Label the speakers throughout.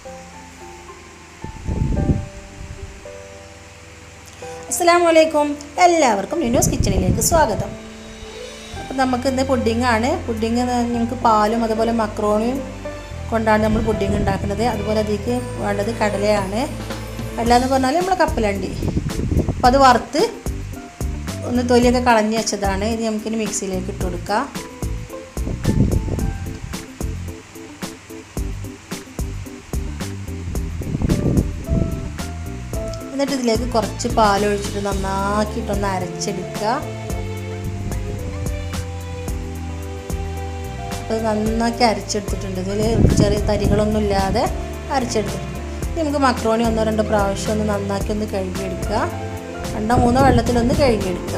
Speaker 1: അസ്സലാമു അലൈക്കും എല്ലാവർക്കും ന്യൂസ് കിച്ചണിലേക്ക് സ്വാഗതം അപ്പം നമുക്ക് ഇന്ന് പുഡിങ്ങാണ് പുഡിങ് ഞങ്ങൾക്ക് പാലും അതുപോലെ മക്രോണിയും കൊണ്ടാണ് നമ്മൾ പുഡിങ് ഉണ്ടാക്കുന്നത് അതുപോലെ അതിലേക്ക് വേണ്ടത് കടലയാണ് കടല എന്ന് പറഞ്ഞാൽ നമ്മൾ കപ്പലണ്ടി അപ്പോൾ അത് വറുത്ത് ഒന്ന് തൊലിയൊക്കെ കളഞ്ഞ് വെച്ചതാണ് ഇത് നമുക്കിനി മിക്സിയിലേക്ക് ഇട്ട് കൊടുക്കാം എന്നിട്ട് ഇതിലേക്ക് കുറച്ച് പാലൊഴിച്ചിട്ട് നന്നാക്കിയിട്ടൊന്ന് അരച്ചെടുക്കുക അപ്പോൾ നന്നാക്കി അരച്ചെടുത്തിട്ടുണ്ട് ഇതിൽ ചെറിയ തരികളൊന്നും ഇല്ലാതെ അരച്ചെടുത്തിട്ടുണ്ട് ഇനി നമുക്ക് മക്രോണി ഒന്നോ രണ്ടോ പ്രാവശ്യം ഒന്ന് നന്നാക്കി ഒന്ന് കഴുകിയെടുക്കുക രണ്ടോ മൂന്നോ വെള്ളത്തിലൊന്ന് കഴുകിയെടുക്കുക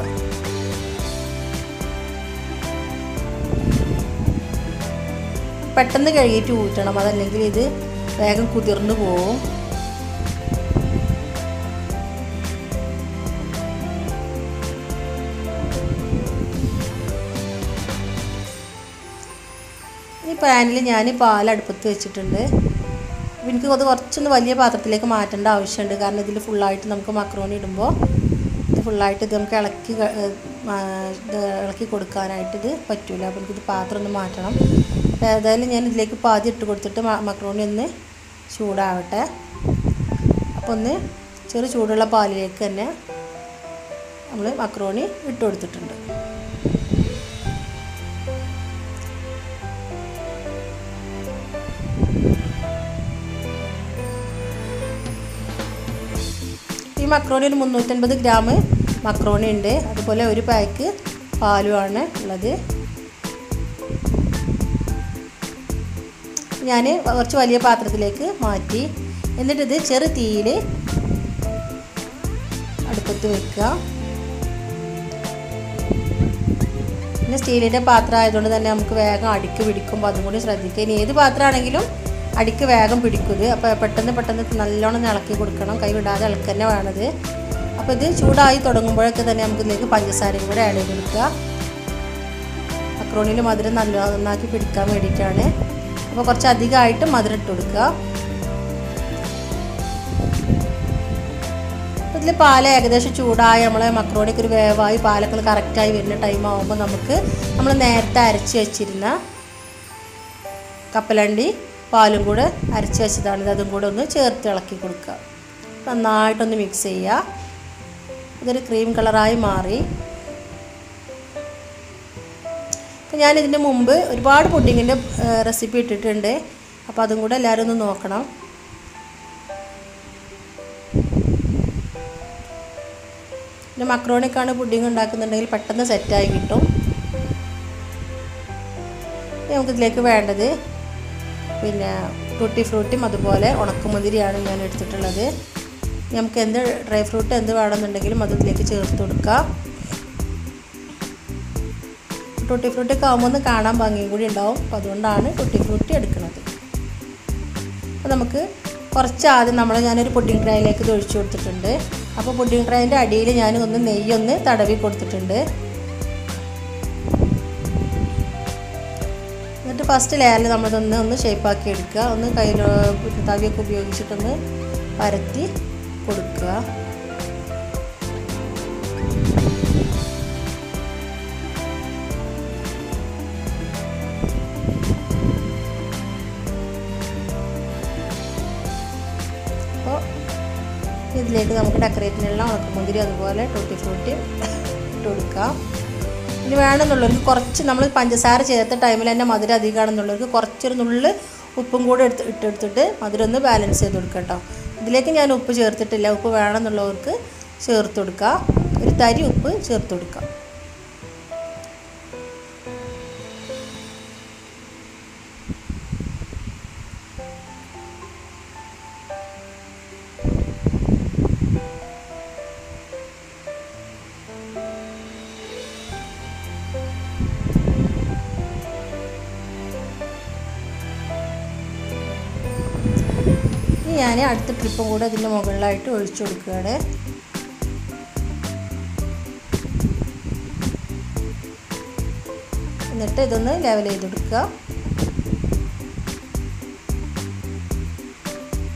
Speaker 1: പെട്ടെന്ന് കഴുകിയിട്ട് ഊറ്റണം അതല്ലെങ്കിൽ ഇത് വേഗം കുതിർന്നു പോവും ഈ പാനിൽ ഞാൻ പാൽ അടുപ്പത്ത് വെച്ചിട്ടുണ്ട് അപ്പോൾ എനിക്ക് അത് കുറച്ചൊന്ന് വലിയ പാത്രത്തിലേക്ക് മാറ്റേണ്ട ആവശ്യമുണ്ട് കാരണം ഇതിൽ ഫുള്ളായിട്ട് നമുക്ക് മക്രോണി ഇടുമ്പോൾ ഇത് ഫുള്ളായിട്ട് ഇത് നമുക്ക് ഇളക്കി ക- ഏഹ് മാ- ഇത് ഇളക്കി കൊടുക്കാനായിട്ട് ഇത് പറ്റൂല അപ്പോൾ എനിക്കിത് പാത്രം ഒന്ന് മാറ്റണം അപ്പോൾ ഏതായാലും ഞാൻ ഇതിലേക്ക് പാതി ഇട്ട് കൊടുത്തിട്ട് മ- മക്രോണി ഒന്ന് ചൂടാവട്ടെ അപ്പോൾ ഒന്ന് ചെറു ചൂടുള്ള പാലിലേക്ക് തന്നെ നമ്മൾ മക്രോണി ഇട്ട് കൊടുത്തിട്ടുണ്ട് ഈ മക്രോണി ഒരു മുന്നൂറ്റൻപത് ഗ്രാം മക്രോണി ഉണ്ട് അതുപോലെ ഒരു പാക്ക് പാലുമാണ് ഉള്ളത് ഞാൻ കുറച്ച് വലിയ പാത്രത്തിലേക്ക് മാറ്റി എന്നിട്ട് ഇത് ചെറു തീയിൽ അടുപ്പത്ത് വെക്കുക പിന്നെ സ്റ്റീലിൻ്റെ പാത്രം ആയതുകൊണ്ട് തന്നെ നമുക്ക് വേഗം അടിക്ക് പിടിക്കുമ്പോൾ അതും കൂടി ശ്രദ്ധിക്കുക ഇനി ഏത് പാത്രമാണെങ്കിലും അടിക്ക് വേഗം പിടിക്കുന്നത് അപ്പോൾ പെട്ടെന്ന് പെട്ടെന്ന് നല്ലോണം ഒന്ന് ഇളക്കി കൊടുക്കണം കൈ വിടാതെ ഇളക്കുക തന്നെ വേണത് അപ്പോൾ ഇത് ചൂടായി തുടങ്ങുമ്പോഴൊക്കെ തന്നെ നമുക്ക് ഇതിലേക്ക് പഞ്ചസാരയും കൂടെ ആഡ് ചെയ്ത് കൊടുക്കുക മക്രോണിയിൽ മധുരം നല്ല നന്നാക്കി പിടിക്കാൻ വേണ്ടിയിട്ടാണ് അപ്പോൾ കുറച്ച് അധികമായിട്ട് മധുരം ഇട്ട് കൊടുക്കുക അപ്പോൾ ഇതിൽ പാല് ഏകദേശം ചൂടായി നമ്മളെ മക്രോണിക്ക് ഒരു വേവായി പാലൊക്കെ കറക്റ്റായി വരുന്ന ടൈം ആകുമ്പോൾ നമുക്ക് നമ്മൾ നേരത്തെ അരച്ച് വെച്ചിരുന്ന കപ്പലണ്ടി പാലും കൂടെ അരച്ച് വെച്ചതാണ് ഇത് അതും കൂടെ ഒന്ന് ചേർത്ത് ഇളക്കി കൊടുക്കുക നന്നായിട്ടൊന്ന് മിക്സ് ചെയ്യുക ഇതൊരു ക്രീം കളറായി മാറി അപ്പോൾ ഞാൻ ഇതിൻ്റെ മുമ്പ് ഒരുപാട് പുഡിങ്ങിൻ്റെ റെസിപ്പി ഇട്ടിട്ടുണ്ട് അപ്പോൾ അതും കൂടെ എല്ലാവരും ഒന്ന് നോക്കണം പിന്നെ മക്രോണിക്കാണ് പുഡിങ് ഉണ്ടാക്കുന്നുണ്ടെങ്കിൽ പെട്ടെന്ന് സെറ്റായി കിട്ടും ഇനി നമുക്കിതിലേക്ക് വേണ്ടത് പിന്നെ ടൂട്ടി ഫ്രൂട്ടിയും അതുപോലെ ഉണക്കമുതിരിയാണ് ഞാൻ എടുത്തിട്ടുള്ളത് ഇനി നമുക്ക് എന്ത് ഡ്രൈ ഫ്രൂട്ട് എന്ത് വേണമെന്നുണ്ടെങ്കിലും അത് ഇതിലേക്ക് ചേർത്ത് കൊടുക്കാം ടൂട്ടി ഫ്രൂട്ടി ഒക്കെ ആകുമ്പോൾ ഒന്ന് കാണാൻ ഭംഗിയും കൂടി ഉണ്ടാവും അപ്പോൾ അതുകൊണ്ടാണ് ടൂട്ടി ഫ്രൂട്ടി എടുക്കുന്നത് അപ്പോൾ നമുക്ക് കുറച്ച് ആദ്യം നമ്മൾ ഞാനൊരു പുഡിംഗ് ട്രൈയിലേക്ക് ഇത് ഒഴിച്ചു കൊടുത്തിട്ടുണ്ട് അപ്പോൾ പുഡിംഗ് ട്രൈൻ്റെ അടിയിൽ ഞാൻ ഒന്ന് നെയ്യൊന്ന് തടവി കൊടുത്തിട്ടുണ്ട് എന്നിട്ട് ഫസ്റ്റ് ലെയറിൽ നമ്മളിതൊന്ന് ഒന്ന് ഷേപ്പാക്കി എടുക്കുക ഒന്ന് കയ്യിൽ തവിയൊക്കെ ഉപയോഗിച്ചിട്ടൊന്ന് പരത്തി കൊടുക്കുക അപ്പോൾ ഇതിലേക്ക് നമുക്ക് ഡെക്കറേറ്റിനുള്ള ഉണക്കമുന്തിരി അതുപോലെ ടൂട്ടി ഫ്രൂട്ടി ഇട്ട് കൊടുക്കാം ഇനി വേണമെന്നുള്ളവർക്ക് കുറച്ച് നമ്മൾ പഞ്ചസാര ചേർത്ത ടൈമിൽ തന്നെ മധുരം അധികമാണെന്നുള്ളവർക്ക് കുറച്ചൊരു നുള്ള് ഉപ്പും കൂടെ എടുത്ത് ഇട്ടെടുത്തിട്ട് മധുരം ഒന്ന് ബാലൻസ് ചെയ്ത് കൊടുക്കുക കേട്ടോ ഇതിലേക്ക് ഞാൻ ഉപ്പ് ചേർത്തിട്ടില്ല ഉപ്പ് വേണമെന്നുള്ളവർക്ക് ചേർത്ത് കൊടുക്കുക ഒരു തരി ഉപ്പ് ചേർത്ത് കൊടുക്കാം ഇനി ഞാൻ അടുത്ത ട്രിപ്പും കൂടെ അതിൻ്റെ മുകളിലായിട്ട് ഒഴിച്ചു കൊടുക്കുകയാണ് എന്നിട്ട് ഇതൊന്ന് ലെവൽ ചെയ്ത് കൊടുക്കുക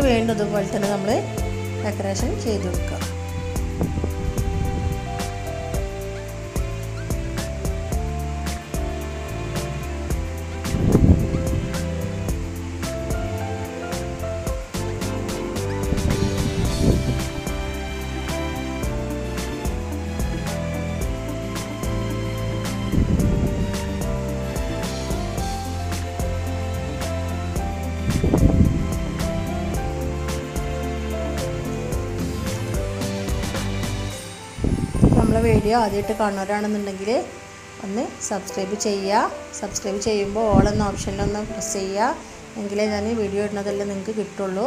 Speaker 1: വീണ്ടും ഇതുപോലെ തന്നെ നമ്മൾ ഡെക്കറേഷൻ ചെയ്ത് കൊടുക്കുക നമ്മളെ വീഡിയോ ആദ്യമായിട്ട് കാണുന്നവരാണെന്നുണ്ടെങ്കിൽ ഒന്ന് സബ്സ്ക്രൈബ് ചെയ്യുക സബ്സ്ക്രൈബ് ചെയ്യുമ്പോൾ ഓൾ എന്ന ഓപ്ഷനിലൊന്ന് പ്രസ് ചെയ്യുക എങ്കിലേ ഞാൻ വീഡിയോ ഇടുന്നതെല്ലാം നിങ്ങൾക്ക് കിട്ടുള്ളൂ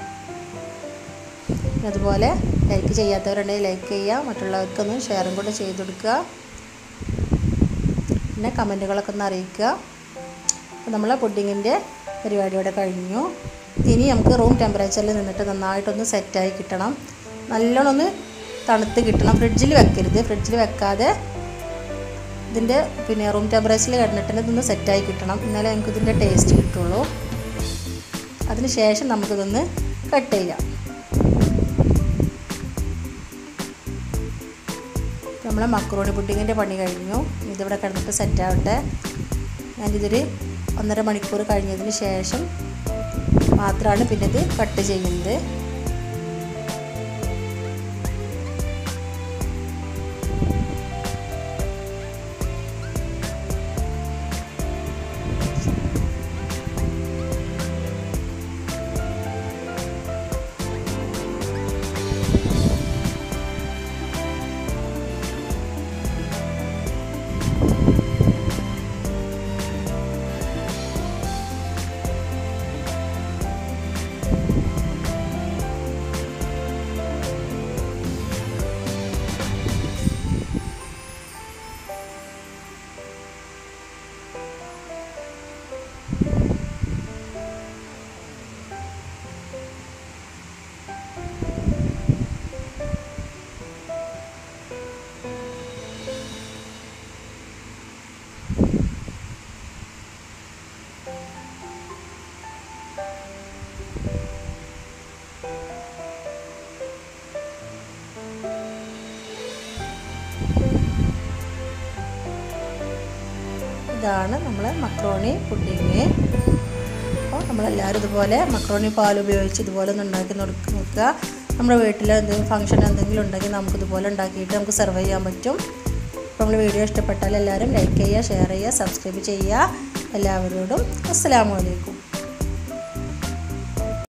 Speaker 1: അതുപോലെ ലൈക്ക് ചെയ്യാത്തവരുണ്ടെങ്കിൽ ലൈക്ക് ചെയ്യുക മറ്റുള്ളവർക്കൊന്ന് ഷെയറും കൂടെ ചെയ്ത് കൊടുക്കുക പിന്നെ കമൻറ്റുകളൊക്കെ ഒന്ന് അറിയിക്കുക അപ്പോൾ നമ്മളെ പുഡിങ്ങിൻ്റെ പരിപാടിയോടെ കഴിഞ്ഞു ഇനി നമുക്ക് റൂം ടെമ്പറേച്ചറിൽ നിന്നിട്ട് നന്നായിട്ടൊന്ന് സെറ്റായി കിട്ടണം നല്ലോണം ഒന്ന് തണുത്ത് കിട്ടണം ഫ്രിഡ്ജിൽ വെക്കരുത് ഫ്രിഡ്ജിൽ വെക്കാതെ ഇതിൻ്റെ പിന്നെ റൂം ടെമ്പറേച്ചറിൽ കിടന്നിട്ട് ഇതൊന്ന് സെറ്റായി കിട്ടണം എന്നാലേ നമുക്ക് ഇതിൻ്റെ ടേസ്റ്റ് കിട്ടുള്ളൂ അതിന് ശേഷം നമുക്കിതൊന്ന് കട്ട് ചെയ്യാം നമ്മളെ മക്രോണി പുഡിങ്ങിൻ്റെ പണി കഴിഞ്ഞു ഇതിവിടെ കിടന്നിട്ട് സെറ്റാവട്ടെ ഞാനിതൊരു ഒന്നര മണിക്കൂർ കഴിഞ്ഞതിന് ശേഷം മാത്രമാണ് പിന്നെ ഇത് കട്ട് ചെയ്യുന്നത് ഇതാണ് നമ്മളെ മക്രോണി പുഡിങ് അപ്പോൾ നമ്മളെല്ലാവരും ഇതുപോലെ മക്രോണി പാൽ ഉപയോഗിച്ച് ഇതുപോലെ ഒന്ന് ഉണ്ടാക്കി നോക്ക് നോക്കുക നമ്മുടെ വീട്ടിൽ എന്തെങ്കിലും ഫംഗ്ഷൻ എന്തെങ്കിലും ഉണ്ടെങ്കിൽ നമുക്ക് ഇതുപോലെ ഉണ്ടാക്കിയിട്ട് നമുക്ക് സെർവ് ചെയ്യാൻ പറ്റും അപ്പോൾ നമ്മൾ വീഡിയോ ഇഷ്ടപ്പെട്ടാൽ എല്ലാവരും ലൈക്ക് ചെയ്യുക ഷെയർ ചെയ്യുക സബ്സ്ക്രൈബ് ചെയ്യുക എല്ലാവരോടും അസ്സാം വലൈക്കും